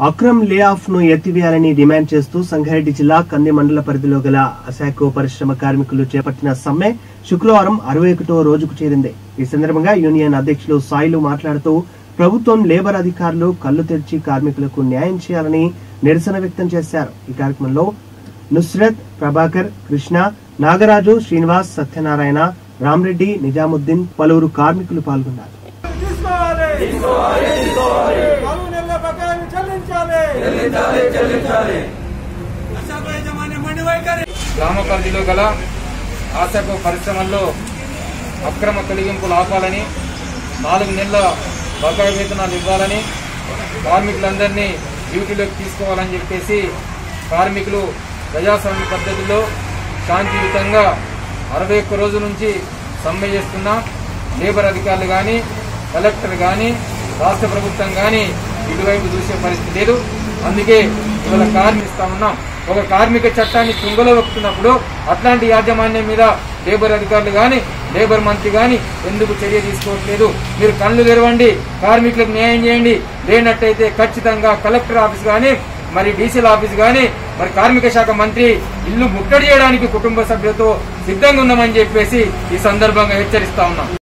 Akram lay off ను ఎత్తివేయాలని demand చేస్తూ సంగారెడ్డి జిల్లా కంది మండల పరిధిలో గల అశాఖో పరిశ్రమ కార్మికులు చేపట్టిన సమ్మె శుక్రవారం అరవై ఒకటో రోజుకు చేరింది ఈ సందర్భంగా యూనియన్ అధ్యక్షులు సాయిలు మాట్లాడుతూ ప్రభుత్వం లేబర్ అధికారులు కళ్లు తెరిచి కార్మికులకు న్యాయం చేయాలని నిరసన వ్యక్తం చేశారు ఈ కార్యక్రమంలో నుస్రత్ ప్రభాకర్ కృష్ణ నాగరాజు శ్రీనివాస్ సత్యనారాయణ రామ్రెడ్డి నిజాముద్దీన్ పలువురు కార్మికులు పాల్గొన్నారు తీసుకోవాలి నాలుగు నెలల బకాయిలు చెల్లించాలి గ్రామ పరిధిలో గల ఆశకు పరిశ్రమల్లో అక్రమ తొలగింపులు ఆపాలని నాలుగు నెలల బకాయి వేతనాలు ఇవ్వాలని కార్మికులందరినీ డ్యూటీలోకి తీసుకోవాలని చెప్పేసి కార్మికులు ప్రజాస్వామ్య పద్ధతిలో శాంతియుతంగా అరవై ఒక్క రోజుల నుంచి సమ్మె చేస్తున్న లేబర్ అధికారులు కానీ కలెక్టర్ కానీ రాష్ట్ర ప్రభుత్వం కానీ ఇటువైపు చూసే పరిస్థితి లేదు అందుకే ఇవాళ కార్మిస్తా ఉన్నాం ఒక కార్మిక చట్టాన్ని తుంగలో వెక్కుతున్నప్పుడు అట్లాంటి యాజమాన్యం మీద లేబర్ అధికారులు గాని లేబర్ మంత్రి గాని ఎందుకు చర్య తీసుకోవట్లేదు మీరు కళ్ళు తెరవండి కార్మికులకు న్యాయం చేయండి లేనట్టయితే ఖచ్చితంగా కలెక్టర్ ఆఫీస్ గాని మరి డీసీల ఆఫీస్ గాని మరి కార్మిక శాఖ మంత్రి ఇల్లు ముట్టడి చేయడానికి కుటుంబ సభ్యులతో సిద్ధంగా ఉన్నామని చెప్పేసి ఈ సందర్భంగా హెచ్చరిస్తా ఉన్నాం